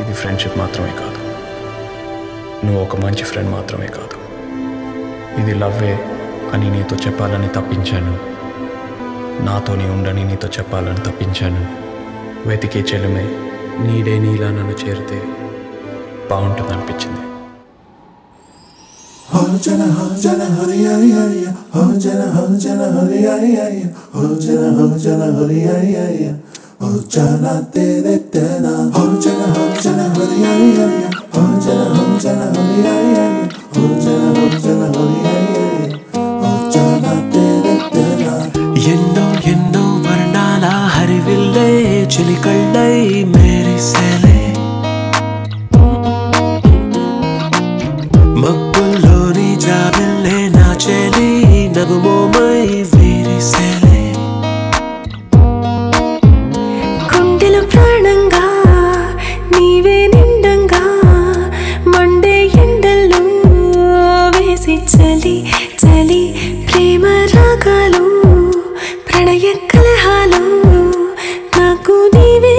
ఇది ఫ్రెండ్షిప్ మాత్రమే కాదు నువ్వు ఒక మంచి ఫ్రెండ్ మాత్రమే కాదు ఇది లవ్వే అని నీతో చెప్పాలని తప్పించాను నాతోని ఉండని నీతో చెప్పాలని తప్పించాను వెతికే చెలుమే నీడే నీలా నన్ను చేరితే బాగుంటుంది అనిపించింది ఎన్నో ఎన్నో వర్ణాల హరివిల్లే చిలికళ్ళై మేరిసేలే మబ్బుల్లోని జాబిల్లే నా చెలి నగుమోమై వీరిసేలే గుండెలో ప్రాణంగా నీవే నిండంగా మండే ఎండల్లో వేసి చలి చలి ప్రేమ రాగాలు ప్రణయ కలహాలు నాకు నీవే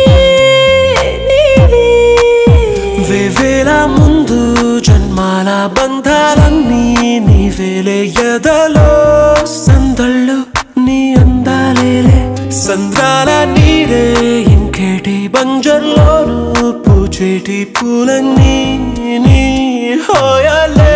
నీవే వేవేల ముందు జన్మాల బంధాలన్నీ నీవేలే ఎదలో సందళ్ళు నీ అందాలేలే సంద్రాల నీడే ఇంకేటి బంజర్లోను పూచేటి పూలన్నీ నీ హోయలే